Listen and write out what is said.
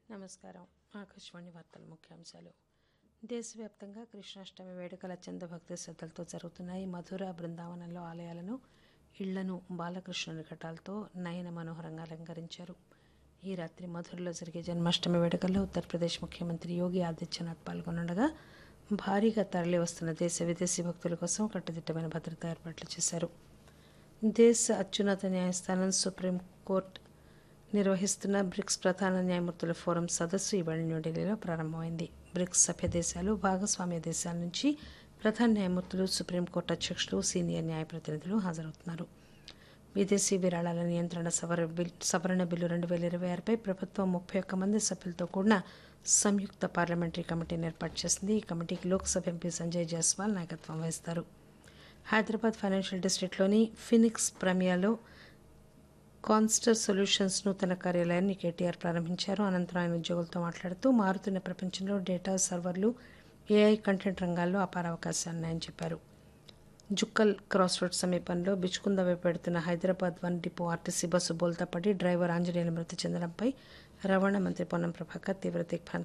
నమస్కారం ఆకాశవాణి వార్తల ముఖ్యాంశాలు దేశవ్యాప్తంగా కృష్ణాష్టమి వేడుకల అత్యంత భక్తి శ్రద్ధలతో జరుగుతున్నాయి మధుర బృందావనంలో ఆలయాలను ఇళ్లను బాలకృష్ణుని ఘటాలతో నయన మనోహరంగా అలంకరించారు ఈ రాత్రి మధురలో జరిగే జన్మాష్టమి వేడుకల్లో ఉత్తరప్రదేశ్ ముఖ్యమంత్రి యోగి ఆదిత్యనాథ్ పాల్గొనగా భారీగా తరలి వస్తున్న దేశ విదేశీ భక్తుల కోసం కట్టుదిట్టమైన భద్రతా ఏర్పాట్లు చేశారు దేశ అత్యున్నత న్యాయస్థానం సుప్రీంకోర్టు నిర్వహిస్తున్న బ్రిక్స్ ప్రధాన న్యాయమూర్తుల ఫోరం సదస్సు ఇవాళ న్యూఢిల్లీలో ప్రారంభమైంది బ్రిక్స్ సభ్య దేశాలు భాగస్వామ్య దేశాల నుంచి ప్రధాన న్యాయమూర్తులు సుప్రీంకోర్టు అధ్యక్షులు సీనియర్ న్యాయ ప్రతినిధులు హాజరవుతున్నారు విదేశీ విరాళాల నియంత్రణ సవర బిల్ సవరణ బిల్లు రెండు వేల ఇరవై ఆరుపై ప్రభుత్వం ముప్పై ఒక్క మంది సభ్యులతో కూడిన సంయుక్త పార్లమెంటరీ కమిటీని ఏర్పాటు చేసింది ఈ కమిటీకి లోక్సభ ఎంపీ సంజయ్ జైస్వాల్ నాయకత్వం వహిస్తారు హైదరాబాద్ ఫైనాన్షియల్ డిస్టిక్లోని ఫినిక్స్ ప్రమియాలో కాన్స్టర్ సొల్యూషన్స్ నూతన కార్యాలయాన్ని కేటీఆర్ ప్రారంభించారు అనంతరం ఆయన ఉద్యోగులతో మాట్లాడుతూ మారుతున్న ప్రపంచంలో డేటా సర్వర్లు ఏఐ కంటెంట్ రంగాల్లో అపార అవకాశాలున్నాయని చెప్పారు జుక్కల్ క్రాస్ రోడ్ సమీపంలో బిచ్కుంద వైపు పెడుతున్న Hyderabad one depot RTC bus బోల్తా పడి డ్రైవర్ ఆంజనేయులు మృతి చెందడంపై రవాణా మంత్రి పొన్నం ప్రభాకర్ తీవ్ర దిగ్భ్రాంతి